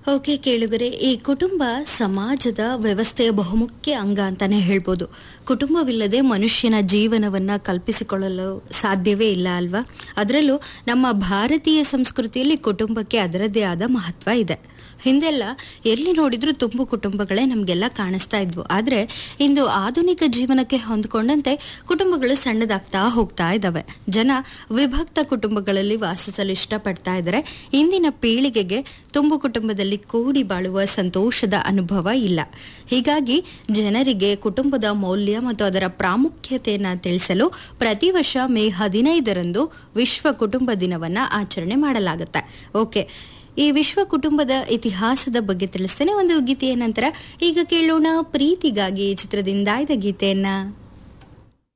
okay ಕೇಳುಗರೆ ಈ ಕುಟುಂಬ ಸಮಾಜದ ವ್ಯವಸ್ಥೆಯ ಬಹುಮುಖ್ಯ ಅಂಗ ಅಂತಾನೆ ಹೇಳ್ಬೋದು ಕುಟುಂಬವಿಲ್ಲದೆ ಮನುಷ್ಯನ ಜೀವನವನ್ನ ಕಲ್ಪಿಸಿಕೊಳ್ಳಲು ಸಾಧ್ಯವೇ ಇಲ್ಲ ಅಲ್ವಾ ಅದರಲ್ಲೂ ನಮ್ಮ ಭಾರತೀಯ ಸಂಸ್ಕೃತಿಯಲ್ಲಿ ಕುಟುಂಬಕ್ಕೆ ಅದರದ್ದೇ ಆದ ಮಹತ್ವ ಇದೆ ಹಿಂದೆಲ್ಲ ಎಲ್ಲಿ ನೋಡಿದ್ರೂ ತುಂಬು ಕುಟುಂಬಗಳೇ ನಮಗೆಲ್ಲ ಕಾಣಿಸ್ತಾ ಇದ್ವು ಆದರೆ ಇಂದು ಆಧುನಿಕ ಜೀವನಕ್ಕೆ ಹೊಂದಿಕೊಂಡಂತೆ ಕುಟುಂಬಗಳು ಸಣ್ಣದಾಗ್ತಾ ಹೋಗ್ತಾ ಇದ್ದಾವೆ ಜನ ವಿಭಕ್ತ ಕುಟುಂಬಗಳಲ್ಲಿ ವಾಸಿಸಲು ಇಷ್ಟಪಡ್ತಾ ಇದ್ದಾರೆ ಇಂದಿನ ಪೀಳಿಗೆಗೆ ತುಂಬು ಕುಟುಂಬದಲ್ಲಿ ಕೂಡಿ ಬಾಳುವ ಸಂತೋಷದ ಅನುಭವ ಇಲ್ಲ ಹೀಗಾಗಿ ಜನರಿಗೆ ಕುಟುಂಬದ ಮೌಲ್ಯ ಮತ್ತು ಅದರ ಪ್ರಾಮುಖ್ಯತೆಯನ್ನು ತಿಳಿಸಲು ಪ್ರತಿ ವರ್ಷ ಮೇ ಹದಿನೈದರಂದು ವಿಶ್ವ ಕುಟುಂಬ ದಿನವನ್ನ ಆಚರಣೆ ಮಾಡಲಾಗುತ್ತೆ ಓಕೆ ಈ ವಿಶ್ವ ಕುಟುಂಬದ ಇತಿಹಾಸದ ಬಗ್ಗೆ ತಿಳಿಸ್ತೇನೆ ಒಂದು ಗೀತೆಯ ನಂತರ ಈಗ ಕೇಳೋಣ ಪ್ರೀತಿಗಾಗಿ ಚಿತ್ರದಿಂದ ಆಯ್ದ ಗೀತೆಯನ್ನ